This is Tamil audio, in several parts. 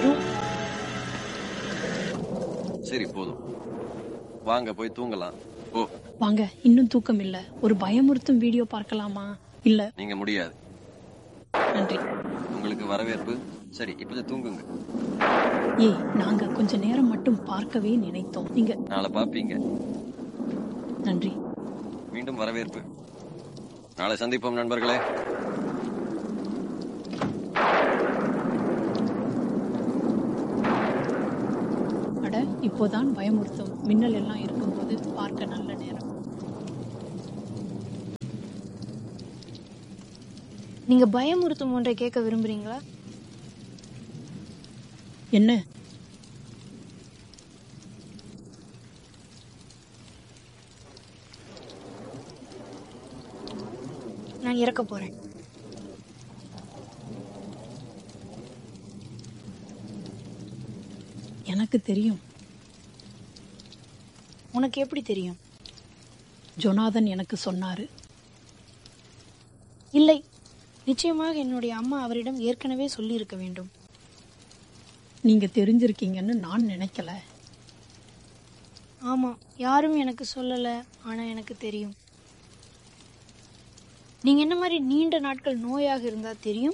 வெறும் சரி போதும் வாங்க போய் தூங்கலாம் ஓ வாங்க இன்னும் தூக்கம் இல்ல ஒரு பயமுறுத்தும் வீடியோ பார்க்கலாமா இல்ல நீங்க முடியாது நன்றி உங்களுக்கு வரவேற்பு சரி இப்போது தூங்குங்க ஏய் நாங்க கொஞ்ச நேரம் மட்டும் பார்க்கவே நினைத்தோம் நீங்க நாளை பாப்பீங்க நன்றி மீண்டும் வரவேற்பு நாளை சந்திப்போம் நண்பர்களே அட இப்போதான் பயமுறுத்தும் மின்னல் எல்லாம் இருக்கும்போது பார்க்க நல்ல நேரம் நீங்க பயமுறுத்தும் ஒன்றை கேட்க விரும்புறீங்களா என்ன நான் இறக்க போறேன் எனக்கு தெரியும் உனக்கு எப்படி தெரியும் ஜொனாதன் எனக்கு சொன்னாரு இல்லை நிச்சயமாக என்னுடைய அம்மா அவரிடம் ஏற்கனவே சொல்லியிருக்க வேண்டும் நீங்க தெரிஞ்சிருக்கீங்கன்னு நான் நினைக்கல ஆமா யாரும் எனக்கு சொல்லல ஆனா எனக்கு தெரியும் நீங்க என்ன மாதிரி நீண்ட நாட்கள் நோயாக இருந்தா தெரியும்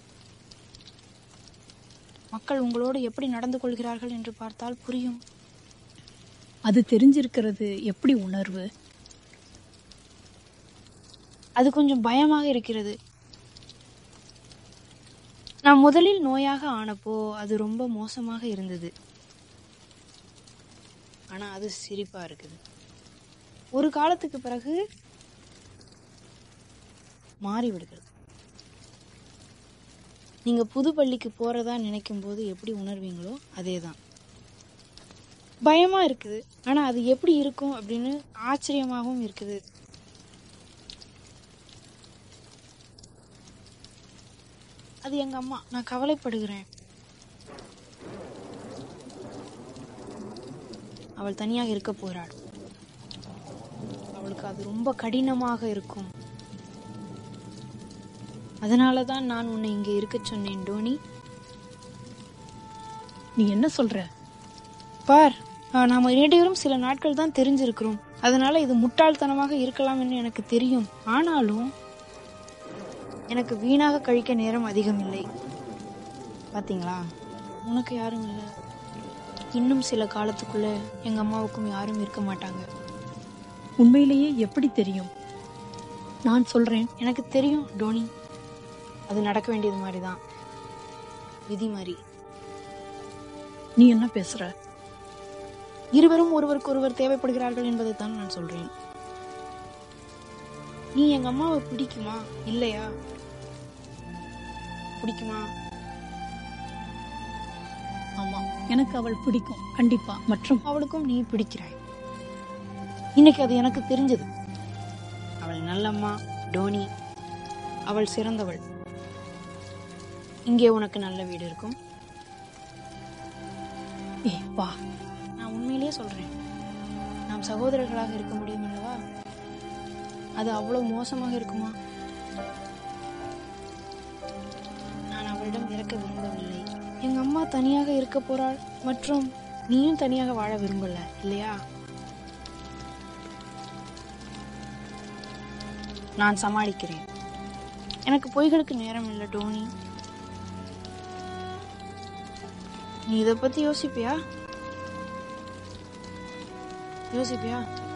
மக்கள் உங்களோடு எப்படி நடந்து கொள்கிறார்கள் என்று பார்த்தால் புரியும் அது தெரிஞ்சிருக்கிறது எப்படி உணர்வு அது கொஞ்சம் பயமாக இருக்கிறது நான் முதலில் நோயாக ஆனப்போ அது ரொம்ப மோசமாக இருந்தது ஆனா அது சிரிப்பா இருக்குது ஒரு காலத்துக்கு பிறகு மாறி விடுகிறது நீங்க புது பள்ளிக்கு போறதா நினைக்கும் போது எப்படி உணர்வீங்களோ அதேதான் பயமா இருக்குது ஆனா அது எப்படி இருக்கும் அப்படின்னு ஆச்சரியமாகவும் இருக்குது அது எங்க அம்மா நான் கவலைப்படுகிறேன் அவள் தனியாக இருக்க போறாள் அவளுக்கு அது ரொம்ப கடினமாக இருக்கும் அதனால தான் நான் உன்னை இங்கே இருக்க சொன்னேன் டோனி நீ என்ன சொல்ற பார் ஆஹ், நாம இரண்டு சில நாட்கள் தான் தெரிஞ்சிருக்கிறோம் அதனால இது முட்டாள்தனமாக இருக்கலாம் என்று எனக்கு தெரியும் ஆனாலும் எனக்கு வீணாக கழிக்க நேரம் அதிகம் இல்லை பாத்தீங்களா உனக்கு யாரும் இல்லை இன்னும் சில காலத்துக்குள்ள எங்க அம்மாவுக்கும் யாரும் இருக்க மாட்டாங்க உண்மையிலேயே எப்படி தெரியும் நான் சொல்றேன் எனக்கு தெரியும் டோனி அது நடக்க வேண்டியது மாதிரி தான் விதி மாதிரி நீ என்ன பேசுற இருவரும் ஒருவருக்கு ஒருவர் தேவைப்படுகிறார்கள் என்பதை தான் நான் சொல்றேன் நீ எங்க அம்மாவை பிடிக்குமா இல்லையா பிடிக்குமா ஆமா எனக்கு அவள் பிடிக்கும் கண்டிப்பா மற்றும் அவளுக்கும் நீ பிடிக்கிறாய் இன்னைக்கு அது எனக்கு தெரிஞ்சது அவள் நல்லம்மா டோனி அவள் சிறந்தவள் இங்கே உனக்கு நல்ல வீடு இருக்கும் ஏய் வா நான் உண்மையிலேயே சொல்றேன் நாம் சகோதரர்களாக இருக்க முடியும் அல்லவா அது அவ்வளவு மோசமாக இருக்குமா நான் அவளிடம் இறக்க விரும்பவில்லை எங்க அம்மா தனியாக இருக்க போறாள் மற்றும் நீயும் தனியாக வாழ விரும்பல இல்லையா நான் சமாளிக்கிறேன் எனக்கு பொய்களுக்கு நேரம் இல்லை டோனி நீ இதை பத்தி யோசிப்பியா யோசிப்பியா